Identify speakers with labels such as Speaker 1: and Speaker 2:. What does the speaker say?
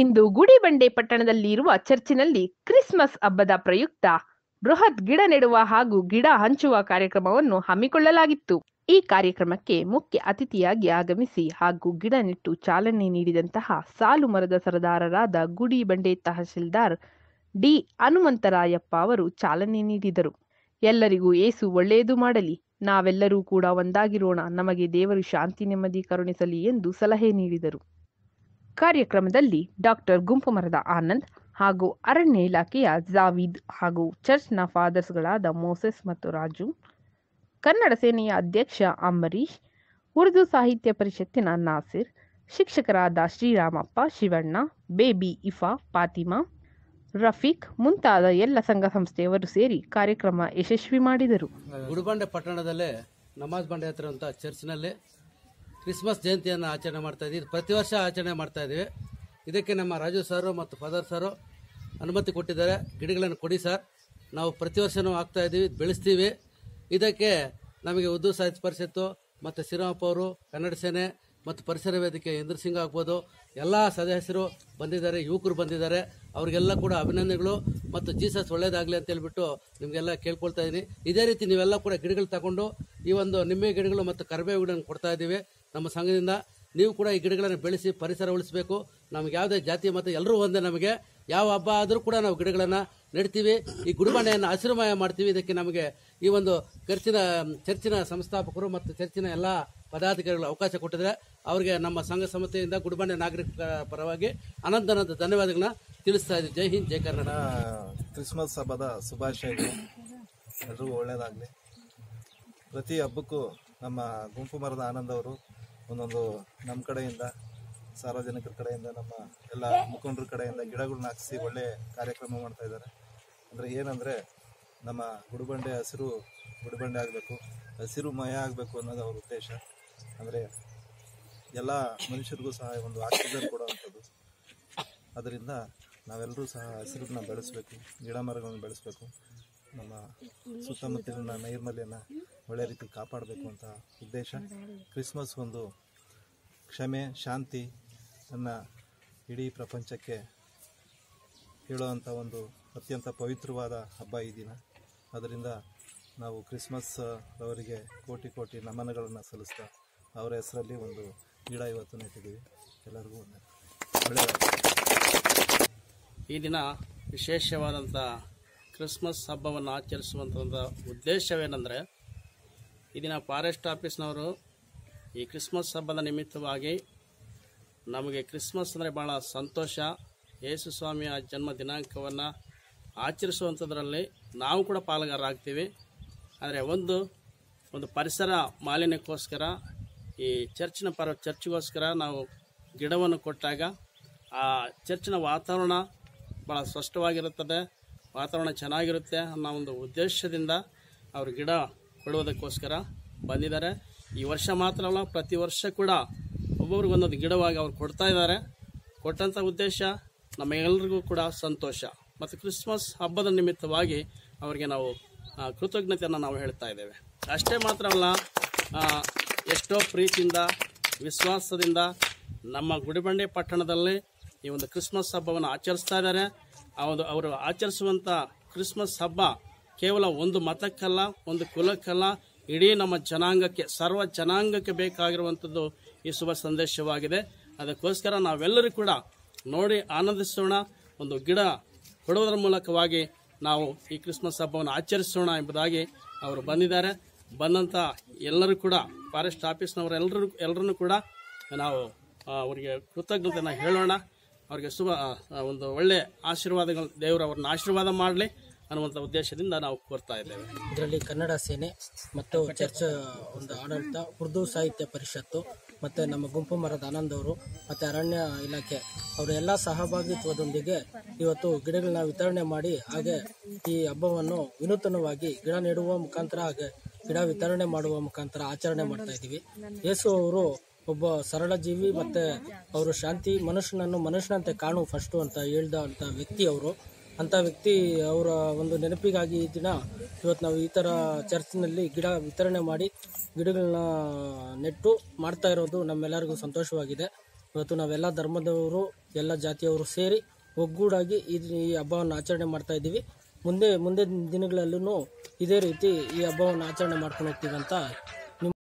Speaker 1: ಇಂದು ಗುಡಿಬಂಡೆ ಪಟ್ಟಣದಲ್ಲಿ ಇರುವ ಚರ್ಚಿನಲ್ಲಿ ಕ್ರಿಸ್ಮಸ್ ಹಬ್ಬದ ಪ್ರಯುಕ್ತ ಬೃಹತ್ ಗಿಡ ನೆಡುವ ಹಾಗೂ ಗಿಡ ಹಂಚುವ ಕಾರ್ಯಕ್ರಮವನ್ನು ಹಮ್ಮಿಕೊಳ್ಳಲಾಗಿತ್ತು ಈ ಕಾರ್ಯಕ್ರಮಕ್ಕೆ ಮುಖ್ಯ ಅತಿಥಿಯಾಗಿ ಆಗಮಿಸಿ ಹಾಗೂ ಗಿಡ ನೆಟ್ಟು ಚಾಲನೆ ನೀಡಿದಂತಹ ಸಾಲು ಮರದ ಸರದಾರರಾದ ಗುಡಿಬಂಡೆ ತಹಶೀಲ್ದಾರ್ ಡಿ ಹನುಮಂತರಾಯಪ್ಪ ಅವರು ಚಾಲನೆ ನೀಡಿದರು ಎಲ್ಲರಿಗೂ ಏಸು ಒಳ್ಳೆಯದು ಮಾಡಲಿ ನಾವೆಲ್ಲರೂ ಕೂಡ ಒಂದಾಗಿರೋಣ ನಮಗೆ ದೇವರು ಶಾಂತಿ ನೆಮ್ಮದಿ ಕರುಣಿಸಲಿ ಎಂದು ಸಲಹೆ ನೀಡಿದರು ಕಾರ್ಯಕ್ರಮದಲ್ಲಿ ಡಾಕ್ಟರ್ ಗುಂಪು ಮರದ ಆನಂದ್ ಹಾಗೂ ಅರಣ್ಯ ಇಲಾಖೆಯ ಜಾವೀದ್ ಹಾಗೂ ಚರ್ಚ್ನ ಫಾದರ್ಸ್ಗಳಾದ ಮೋಸೆಸ್ ಮತ್ತು ರಾಜು ಕನ್ನಡ ಸೇನೆಯ ಅಧ್ಯಕ್ಷ ಅಂಬರೀಶ್ ಉರ್ದು ಸಾಹಿತ್ಯ ಪರಿಷತ್ತಿನ ನಾಸಿರ್ ಶಿಕ್ಷಕರಾದ ಶ್ರೀರಾಮಪ್ಪ ಶಿವಣ್ಣ ಬೇಬಿ ಇಫಾ ಫಾತಿಮಾ ರಫೀಕ್ ಮುಂತಾದ ಎಲ್ಲ ಸಂಘ ಸಂಸ್ಥೆಯವರು ಸೇರಿ ಕಾರ್ಯಕ್ರಮ ಯಶಸ್ವಿ ಮಾಡಿದರು
Speaker 2: ಗುಡಿಬಂಡೆ ಪಟ್ಟಣದಲ್ಲೇ ನಮಾಜ್ ಬಂಡೆ ಹತ್ರ ಅಂತ ಚರ್ಚ್ನಲ್ಲಿ ಕ್ರಿಸ್ಮಸ್ ಜಯಂತಿಯನ್ನು ಆಚರಣೆ ಮಾಡ್ತಾ ಇದ್ದೀವಿ ಪ್ರತಿ ವರ್ಷ ಆಚರಣೆ ಮಾಡ್ತಾ ಇದ್ದೀವಿ ಇದಕ್ಕೆ ನಮ್ಮ ರಾಜು ಸರು ಮತ್ತು ಫಾದರ್ ಸರು ಅನುಮತಿ ಕೊಟ್ಟಿದ್ದಾರೆ ಗಿಡಗಳನ್ನು ಕೊಡಿ ಸರ್ ನಾವು ಪ್ರತಿ ವರ್ಷವೂ ಆಗ್ತಾ ಇದ್ದೀವಿ ಬೆಳೆಸ್ತೀವಿ ಇದಕ್ಕೆ ನಮಗೆ ಉರ್ದು ಸಾಹಿತ್ಯ ಪರಿಷತ್ತು ಮತ್ತು ಶ್ರೀರಾಮಪ್ಪ ಅವರು ಕನ್ನಡ ಸೇನೆ ಮತ್ತು ಪರಿಸರ ವೇದಿಕೆ ಇಂದ್ರ ಸಿಂಗ್ ಆಗ್ಬೋದು ಎಲ್ಲ ಸದಸ್ಯರು ಬಂದಿದ್ದಾರೆ ಯುವಕರು ಬಂದಿದ್ದಾರೆ ಅವರಿಗೆಲ್ಲ ಕೂಡ ಅಭಿನಂದನೆಗಳು ಮತ್ತು ಜೀಸಸ್ ಒಳ್ಳೇದಾಗಲಿ ಅಂತ ಹೇಳ್ಬಿಟ್ಟು ನಿಮಗೆಲ್ಲ ಕೇಳ್ಕೊಳ್ತಾ ಇದ್ದೀನಿ ಇದೇ ರೀತಿ ನೀವೆಲ್ಲ ಕೂಡ ಗಿಡಗಳು ತಗೊಂಡು ಈ ಒಂದು ನಿಂಬೆ ಗಿಡಗಳು ಮತ್ತು ಕರಿಬೇವು ಗಿಡಗಳನ್ನು ಕೊಡ್ತಾ ಇದ್ದೀವಿ ನಮ್ಮ ಸಂಘದಿಂದ ನೀವು ಕೂಡ ಈ ಗಿಡಗಳನ್ನು ಬೆಳೆಸಿ ಪರಿಸರ ಉಳಿಸಬೇಕು ನಮ್ಗೆ ಯಾವುದೇ ಜಾತಿ ಮತ್ತು ಎಲ್ಲರೂ ಒಂದೇ ನಮಗೆ ಯಾವ ಹಬ್ಬ ಆದರೂ ಕೂಡ ನಾವು ಗಿಡಗಳನ್ನು ನೆಡ್ತೀವಿ ಈ ಗುಡಿಬಂಡೆಯನ್ನು ಹಸಿರುಮಯ ಮಾಡ್ತೀವಿ ಇದಕ್ಕೆ ನಮಗೆ ಈ ಒಂದು ಚರ್ಚಿನ ಚರ್ಚಿನ ಸಂಸ್ಥಾಪಕರು ಮತ್ತು ಚರ್ಚಿನ ಎಲ್ಲ ಪದಾಧಿಕಾರಿಗಳು ಅವಕಾಶ ಕೊಟ್ಟಿದ್ದಾರೆ ಅವರಿಗೆ ನಮ್ಮ ಸಂಘ ಸಂಸ್ಥೆಯಿಂದ ಗುಡಿಬಂಡೆ ನಾಗರಿಕ ಪರವಾಗಿ ಅನಂತ ಅನಂತ ಧನ್ಯವಾದಗಳನ್ನ ತಿಳಿಸ್ತಾ ಇದ್ದೀವಿ ಜೈ ಹಿಂದ್ ಜೈ ಕರ್ನಾಟಕ
Speaker 3: ಕ್ರಿಸ್ಮಸ್ ಹಬ್ಬದ ಶುಭಾಶಯಗಳು ಎಲ್ರಿಗೂ ಒಳ್ಳೆಯದಾಗಲಿ ಪ್ರತಿ ಹಬ್ಬಕ್ಕೂ ನಮ್ಮ ಗುಂಪು ಮರದ ಆನಂದ್ ಅವರು ಒಂದೊಂದು ನಮ್ಮ ಕಡೆಯಿಂದ ಸಾರ್ವಜನಿಕರ ಕಡೆಯಿಂದ ನಮ್ಮ ಎಲ್ಲ ಮುಖಂಡರ ಕಡೆಯಿಂದ ಗಿಡಗಳನ್ನ ಹಾಕಿಸಿ ಒಳ್ಳೆ ಕಾರ್ಯಕ್ರಮ ಮಾಡ್ತಾ ಇದ್ದಾರೆ ಅಂದರೆ ಏನಂದರೆ ನಮ್ಮ ಗುಡಿಬಂಡೆ ಹಸಿರು ಗುಡಿಬಂಡೆ ಆಗಬೇಕು ಹಸಿರು ಮಯ ಆಗಬೇಕು ಅನ್ನೋದು ಅವ್ರ ಉದ್ದೇಶ ಅಂದರೆ ಎಲ್ಲ ಮನುಷ್ಯರಿಗೂ ಸಹ ಒಂದು ಆಕ್ಸಿಜನ್ ಕೊಡುವಂಥದ್ದು ಅದರಿಂದ ನಾವೆಲ್ಲರೂ ಸಹ ಹಸಿರನ್ನ ಬೆಳೆಸಬೇಕು ಗಿಡ ಮರಗಳನ್ನು ಬೆಳೆಸಬೇಕು ನಮ್ಮ ಸುತ್ತಮುತ್ತಲಿನ ನೈರ್ಮಲ್ಯನ ಒಳ್ಳೆ ರೀತಿ ಕಾಪಾಡಬೇಕು ಅಂತ ಉದ್ದೇಶ ಕ್ರಿಸ್ಮಸ್ ಒಂದು ಕ್ಷಮೆ ಶಾಂತಿ ಅನ್ನ ಇಡೀ ಪ್ರಪಂಚಕ್ಕೆ ಹೇಳುವಂಥ ಒಂದು ಅತ್ಯಂತ ಪವಿತ್ರವಾದ ಹಬ್ಬ ಈ ದಿನ ಅದರಿಂದ ನಾವು ಕ್ರಿಸ್ಮಸ್ ಅವರಿಗೆ ಕೋಟಿ ಕೋಟಿ ನಮನಗಳನ್ನು ಸಲ್ಲಿಸ್ತಾ ಅವರ ಹೆಸರಲ್ಲಿ ಒಂದು ಗಿಡ ಇವತ್ತು ನೆಟ್ಟಿದ್ದೀವಿ ಎಲ್ಲರಿಗೂ ಒಂದು ಒಳ್ಳೆಯದಾಗಲಿ
Speaker 4: ಈ ದಿನ ವಿಶೇಷವಾದಂಥ ಕ್ರಿಸ್ಮಸ್ ಹಬ್ಬವನ್ನು ಆಚರಿಸುವಂಥ ಉದ್ದೇಶವೇನೆಂದರೆ ಈ ದಿನ ಫಾರೆಸ್ಟ್ ಆಫೀಸ್ನವರು ಈ ಕ್ರಿಸ್ಮಸ್ ಹಬ್ಬದ ನಿಮಿತ್ತವಾಗಿ ನಮಗೆ ಕ್ರಿಸ್ಮಸ್ ಅಂದರೆ ಭಾಳ ಸಂತೋಷ ಯೇಸು ಸ್ವಾಮಿಯ ಜನ್ಮ ದಿನಾಂಕವನ್ನು ಆಚರಿಸುವಂಥದ್ರಲ್ಲಿ ನಾವು ಕೂಡ ಪಾಲುಗಾರರಾಗ್ತೀವಿ ಆದರೆ ಒಂದು ಒಂದು ಪರಿಸರ ಮಾಲಿನ್ಯಕ್ಕೋಸ್ಕರ ಈ ಚರ್ಚಿನ ಪರ ಚರ್ಚ್ಗೋಸ್ಕರ ನಾವು ಗಿಡವನ್ನು ಕೊಟ್ಟಾಗ ಆ ಚರ್ಚಿನ ವಾತಾವರಣ ಭಾಳ ಸ್ಪಷ್ಟವಾಗಿರುತ್ತದೆ ವಾತಾವರಣ ಚೆನ್ನಾಗಿರುತ್ತೆ ಅನ್ನೋ ಒಂದು ಉದ್ದೇಶದಿಂದ ಅವರು ಗಿಡ ಕೊಡುವುದಕ್ಕೋಸ್ಕರ ಬಂದಿದ್ದಾರೆ ಈ ವರ್ಷ ಮಾತ್ರ ಅಲ್ಲ ಪ್ರತಿ ವರ್ಷ ಕೂಡ ಒಬ್ಬೊಬ್ರಿಗೆ ಒಂದೊಂದು ಗಿಡವಾಗಿ ಅವ್ರು ಕೊಡ್ತಾ ಇದ್ದಾರೆ ಕೊಟ್ಟಂಥ ಉದ್ದೇಶ ನಮ್ಮೆಲ್ಲರಿಗೂ ಕೂಡ ಸಂತೋಷ ಮತ್ತು ಕ್ರಿಸ್ಮಸ್ ಹಬ್ಬದ ನಿಮಿತ್ತವಾಗಿ ಅವರಿಗೆ ನಾವು ಆ, ಕೃತಜ್ಞತೆಯನ್ನು ನಾವು ಹೇಳ್ತಾ ಇದ್ದೇವೆ ಅಷ್ಟೇ ಮಾತ್ರ ಅಲ್ಲ ಆ, ಎಷ್ಟೋ ಪ್ರೀತಿಯಿಂದ ವಿಶ್ವಾಸದಿಂದ ನಮ್ಮ ಗುಡಿಬಂಡೆ ಪಟ್ಟಣದಲ್ಲಿ ಈ ಒಂದು ಕ್ರಿಸ್ಮಸ್ ಹಬ್ಬವನ್ನು ಆಚರಿಸ್ತಾ ಇದ್ದಾರೆ ಆ ಒಂದು ಅವರು ಆಚರಿಸುವಂಥ ಕ್ರಿಸ್ಮಸ್ ಹಬ್ಬ ಕೇವಲ ಒಂದು ಮತಕ್ಕಲ್ಲ ಒಂದು ಕುಲಕ್ಕಲ್ಲ ಇಡೀ ನಮ್ಮ ಜನಾಂಗಕ್ಕೆ ಸರ್ವ ಜನಾಂಗಕ್ಕೆ ಬೇಕಾಗಿರುವಂಥದ್ದು ಈ ಶುಭ ಸಂದೇಶವಾಗಿದೆ ಅದಕ್ಕೋಸ್ಕರ ನಾವೆಲ್ಲರೂ ಕೂಡ ನೋಡಿ ಆನಂದಿಸೋಣ ಒಂದು ಗಿಡ ಕೊಡುವುದರ ಮೂಲಕವಾಗಿ ನಾವು ಈ ಕ್ರಿಸ್ಮಸ್ ಹಬ್ಬವನ್ನು ಆಚರಿಸೋಣ ಎಂಬುದಾಗಿ ಅವರು ಬಂದಿದ್ದಾರೆ ಬಂದಂಥ ಎಲ್ಲರೂ ಕೂಡ ಫಾರೆಸ್ಟ್ ಆಫೀಸ್ನವರು ಎಲ್ಲರೂ ಎಲ್ಲರನ್ನೂ ಕೂಡ ನಾವು ಆ, ಅವರಿಗೆ ಕೃತಜ್ಞತೆಯನ್ನು ಹೇಳೋಣ ಅವರಿಗೆ ಶುಭ ಆ, ಆ, ಒಂದು ಒಳ್ಳೆಯ ಆಶೀರ್ವಾದಗಳು ದೇವರು ಅವ್ರನ್ನ ಆಶೀರ್ವಾದ ಮಾಡಲಿ ಅನ್ನುವಂಥ ಉದ್ದೇಶದಿಂದ ನಾವು ಕೋರ್ತಾ ಇದ್ದೇವೆ
Speaker 5: ಇದರಲ್ಲಿ ಕನ್ನಡ ಸೇನೆ ಮತ್ತು ಚರ್ಚ್ ಒಂದು ಆಡಳಿತ ಉರ್ದು ಸಾಹಿತ್ಯ ಪರಿಷತ್ತು ಮತ್ತು ನಮ್ಮ ಗುಂಪು ಮರದ ಆನಂದ್ ಅವರು ಮತ್ತು ಅರಣ್ಯ ಇಲಾಖೆ ಅವರ ಎಲ್ಲ ಸಹಭಾಗಿತ್ವದೊಂದಿಗೆ ಇವತ್ತು ಗಿಡಗಳನ್ನ ವಿತರಣೆ ಮಾಡಿ ಹಾಗೆ ಈ ಹಬ್ಬವನ್ನು ವಿನೂತನವಾಗಿ ಗಿಡ ನೆಡುವ ಮುಖಾಂತರ ಹಾಗೆ ಗಿಡ ವಿತರಣೆ ಮಾಡುವ ಮುಖಾಂತರ ಆಚರಣೆ ಮಾಡ್ತಾ ಇದ್ದೀವಿ ಯೇಸು ಅವರು ಒಬ್ಬ ಸರಳ ಜೀವಿ ಮತ್ತೆ ಅವರು ಶಾಂತಿ ಮನುಷ್ಯನನ್ನು ಮನುಷ್ಯನಂತೆ ಕಾಣು ಫಸ್ಟು ಅಂತ ಹೇಳ್ದ ಅಂತ ವ್ಯಕ್ತಿ ಅವರು ಅಂತ ವ್ಯಕ್ತಿ ಅವರ ಒಂದು ನೆನಪಿಗಾಗಿ ಈ ದಿನ ಇವತ್ತು ನಾವು ಈ ಥರ ಚರ್ಚ್ನಲ್ಲಿ ಗಿಡ ವಿತರಣೆ ಮಾಡಿ ಗಿಡಗಳನ್ನ ನೆಟ್ಟು ಮಾಡ್ತಾ ಇರೋದು ನಮ್ಮೆಲ್ಲರಿಗೂ ಸಂತೋಷವಾಗಿದೆ ಇವತ್ತು ನಾವೆಲ್ಲ ಧರ್ಮದವರು ಎಲ್ಲ ಜಾತಿಯವರು ಸೇರಿ ಒಗ್ಗೂಡಾಗಿ ಈ ಈ ಹಬ್ಬವನ್ನು ಆಚರಣೆ ಮಾಡ್ತಾ ಇದ್ದೀವಿ ಮುಂದೆ ಮುಂದೆ ದಿನಗಳಲ್ಲೂ ಇದೇ ರೀತಿ ಈ ಹಬ್ಬವನ್ನು ಆಚರಣೆ ಮಾಡ್ಕೊಂಡು ಹೋಗ್ತೀವಿ ಅಂತ